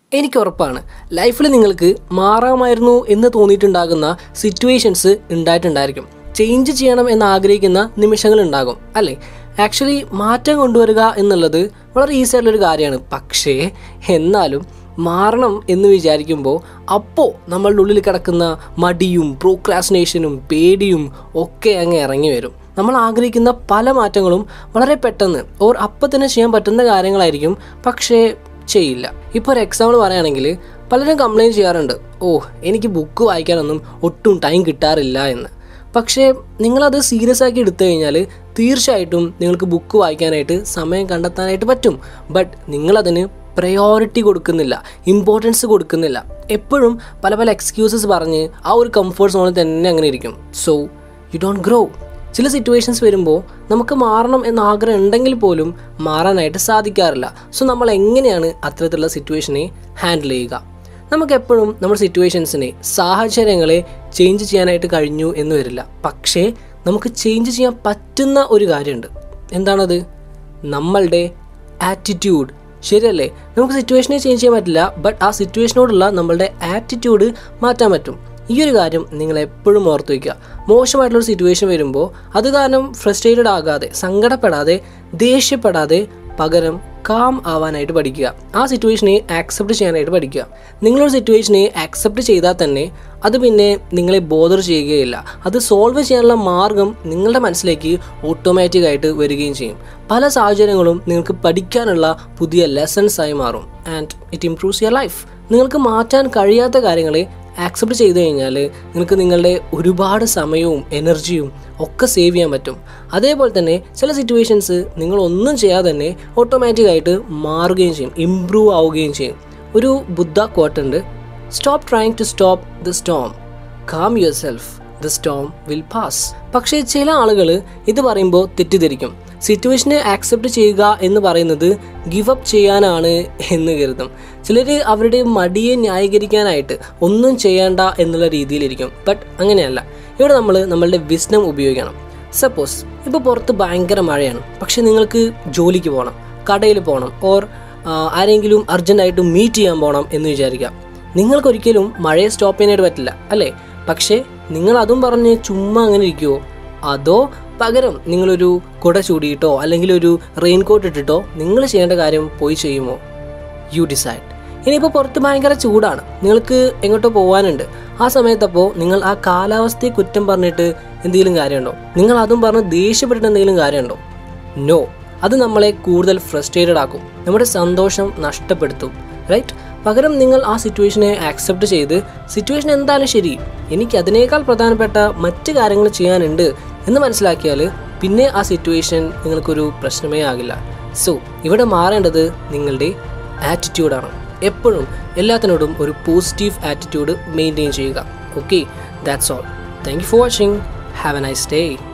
എനിക്ക് ഉറപ്പാണ് ലൈഫിൽ നിങ്ങൾക്ക് മാറാമായിരുന്നു എന്ന് തോന്നിയിട്ടുണ്ടാകുന്ന സിറ്റുവേഷൻസ് ഉണ്ടായിട്ടുണ്ടായിരിക്കും ചേഞ്ച് ചെയ്യണം എന്ന് ആഗ്രഹിക്കുന്ന നിമിഷങ്ങൾ ഉണ്ടാകും അല്ലേ ആക്ച്വലി മാറ്റം കൊണ്ടുവരിക എന്നുള്ളത് വളരെ ഈസി ആയിട്ടുള്ളൊരു കാര്യമാണ് പക്ഷേ എന്നാലും മാറണം എന്ന് വിചാരിക്കുമ്പോൾ അപ്പോൾ നമ്മളുടെ ഉള്ളിൽ കിടക്കുന്ന മടിയും പ്രോക്രാസിനേഷനും പേടിയും ഒക്കെ അങ്ങ് ഇറങ്ങി വരും നമ്മൾ ആഗ്രഹിക്കുന്ന പല മാറ്റങ്ങളും വളരെ പെട്ടെന്ന് ഓർ അപ്പം തന്നെ ചെയ്യാൻ പറ്റുന്ന കാര്യങ്ങളായിരിക്കും പക്ഷേ ചെയ്യില്ല ഇപ്പോൾ ഒരു എക്സാമ്പിൾ പറയുകയാണെങ്കിൽ പലരും കംപ്ലയിൻറ്റ് ചെയ്യാറുണ്ട് ഓ എനിക്ക് ബുക്ക് വായിക്കാനൊന്നും ഒട്ടും ടൈം കിട്ടാറില്ല എന്ന് പക്ഷേ നിങ്ങളത് സീരിയസ് ആക്കി എടുത്തു കഴിഞ്ഞാൽ തീർച്ചയായിട്ടും നിങ്ങൾക്ക് ബുക്ക് വായിക്കാനായിട്ട് സമയം കണ്ടെത്താനായിട്ട് പറ്റും ബട്ട് നിങ്ങളതിന് പ്രയോറിറ്റി കൊടുക്കുന്നില്ല ഇമ്പോർട്ടൻസ് കൊടുക്കുന്നില്ല എപ്പോഴും പല പല എക്സ്ക്യൂസസ് പറഞ്ഞ് ആ ഒരു കംഫർട്ട് സോണിൽ തന്നെ അങ്ങനെ ഇരിക്കും സോ യു ഡോണ്ട് ഗ്രോ ചില സിറ്റുവേഷൻസ് വരുമ്പോൾ നമുക്ക് മാറണം എന്ന ആഗ്രഹം ഉണ്ടെങ്കിൽ പോലും മാറാനായിട്ട് സാധിക്കാറില്ല സോ നമ്മൾ എങ്ങനെയാണ് അത്തരത്തിലുള്ള സിറ്റുവേഷനെ ഹാൻഡിൽ ചെയ്യുക നമുക്ക് എപ്പോഴും നമ്മുടെ സിറ്റുവേഷൻസിനെ സാഹചര്യങ്ങളെ ചേഞ്ച് ചെയ്യാനായിട്ട് കഴിഞ്ഞു എന്ന് വരില്ല പക്ഷേ നമുക്ക് ചേഞ്ച് ചെയ്യാൻ പറ്റുന്ന ഒരു കാര്യമുണ്ട് എന്താണത് നമ്മളുടെ ആറ്റിറ്റ്യൂഡ് ശരിയല്ലേ നമുക്ക് സിറ്റുവേഷനെ ചേഞ്ച് ചെയ്യാൻ പറ്റില്ല ബട്ട് ആ സിറ്റുവേഷനോടുള്ള നമ്മളുടെ ആറ്റിറ്റ്യൂഡ് മാറ്റാൻ പറ്റും ഈ ഒരു കാര്യം നിങ്ങൾ എപ്പോഴും ഓർത്ത് വയ്ക്കുക മോശമായിട്ടുള്ള സിറ്റുവേഷൻ വരുമ്പോൾ അത് കാരണം ഫ്രസ്ട്രേറ്റഡ് ആകാതെ സങ്കടപ്പെടാതെ ദേഷ്യപ്പെടാതെ പകരം കാം ആവാനായിട്ട് പഠിക്കുക ആ സിറ്റുവേഷനെ ആക്സെപ്റ്റ് ചെയ്യാനായിട്ട് പഠിക്കുക നിങ്ങളൊരു സിറ്റുവേഷനെ ആക്സെപ്റ്റ് ചെയ്താൽ തന്നെ അത് പിന്നെ നിങ്ങളെ ബോധർ ചെയ്യുകയില്ല അത് സോൾവ് ചെയ്യാനുള്ള മാർഗം നിങ്ങളുടെ മനസ്സിലേക്ക് ഓട്ടോമാറ്റിക്കായിട്ട് വരികയും ചെയ്യും പല സാഹചര്യങ്ങളും നിങ്ങൾക്ക് പഠിക്കാനുള്ള പുതിയ ലെസൺസ് ആയി മാറും and it improves your life നിങ്ങൾക്ക് മാറ്റാൻ കഴിയാത്ത കാര്യങ്ങളെ ആക്സെപ്റ്റ് ചെയ്തു കഴിഞ്ഞാൽ നിങ്ങൾക്ക് നിങ്ങളുടെ ഒരുപാട് സമയവും എനർജിയും ഒക്കെ സേവ് ചെയ്യാൻ പറ്റും അതേപോലെ തന്നെ ചില സിറ്റുവേഷൻസ് നിങ്ങൾ ഒന്നും ചെയ്യാതെ തന്നെ ഓട്ടോമാറ്റിക്കായിട്ട് മാറുകയും ചെയ്യും ഇമ്പ്രൂവ് ആവുകയും ചെയ്യും ഒരു ബുദ്ധ കോട്ട് ഉണ്ട് stop trying to stop the storm calm yourself the storm will pass പക്ഷേ ചില ആളുകൾ ഇത് പറയുമ്പോൾ തെറ്റിദ്ധരിക്കും സിറ്റുവേഷനെ ആക്സെപ്റ്റ് ചെയ്യുക എന്ന് പറയുന്നത് ഗിവ് അപ്പ് ചെയ്യാനാണ് എന്ന് കരുതും ചിലർ അവരുടെ മടിയെ ന്യായീകരിക്കാനായിട്ട് ഒന്നും ചെയ്യേണ്ട എന്നുള്ള രീതിയിലിരിക്കും ബട്ട് അങ്ങനെയല്ല ഇവിടെ നമ്മൾ നമ്മളുടെ വിസ്ഡം ഉപയോഗിക്കണം സപ്പോസ് ഇപ്പോൾ പുറത്ത് ഭയങ്കര മഴയാണ് പക്ഷെ നിങ്ങൾക്ക് ജോലിക്ക് പോകണം കടയിൽ പോകണം ഓർ ആരെങ്കിലും അർജൻറ്റായിട്ട് മീറ്റ് ചെയ്യാൻ പോകണം എന്ന് വിചാരിക്കാം നിങ്ങൾക്കൊരിക്കലും മഴയെ സ്റ്റോപ്പ് ചെയ്യാനായിട്ട് പറ്റില്ല അല്ലേ പക്ഷേ നിങ്ങൾ അതും പറഞ്ഞ് ചുമ്മാ അങ്ങനെ ഇരിക്കുമോ അതോ പകരം നിങ്ങളൊരു കുട ചൂടിയിട്ടോ അല്ലെങ്കിൽ ഒരു റെയിൻ കോട്ട് ഇട്ടിട്ടോ നിങ്ങൾ ചെയ്യേണ്ട കാര്യം പോയി ചെയ്യുമോ യു ഡിസൈഡ് ഇനിയിപ്പോൾ പുറത്ത് ഭയങ്കര ചൂടാണ് നിങ്ങൾക്ക് എങ്ങോട്ടോ പോകാനുണ്ട് ആ സമയത്തപ്പോൾ നിങ്ങൾ ആ കാലാവസ്ഥയെ കുറ്റം പറഞ്ഞിട്ട് എന്തെങ്കിലും കാര്യമുണ്ടോ നിങ്ങൾ അതും പറഞ്ഞ് ദേഷ്യപ്പെട്ടിട്ട് എന്തെങ്കിലും കാര്യമുണ്ടോ നോ അത് നമ്മളെ കൂടുതൽ ഫ്രസ്ട്രേറ്റഡ് ആക്കും നമ്മുടെ സന്തോഷം നഷ്ടപ്പെടുത്തും റൈറ്റ് പകരം നിങ്ങൾ ആ സിറ്റുവേഷനെ ആക്സെപ്റ്റ് ചെയ്ത് സിറ്റുവേഷൻ എന്തായാലും ശരി എനിക്ക് അതിനേക്കാൾ പ്രധാനപ്പെട്ട മറ്റ് കാര്യങ്ങൾ ചെയ്യാനുണ്ട് എന്ന് മനസ്സിലാക്കിയാൽ പിന്നെ ആ സിറ്റുവേഷൻ നിങ്ങൾക്കൊരു പ്രശ്നമേ ആകില്ല സോ ഇവിടെ മാറേണ്ടത് നിങ്ങളുടെ ആറ്റിറ്റ്യൂഡാണ് എപ്പോഴും എല്ലാത്തിനോടും ഒരു പോസിറ്റീവ് ആറ്റിറ്റ്യൂഡ് മെയിൻറ്റെയിൻ ചെയ്യുക okay that's all thank you for watching have a nice day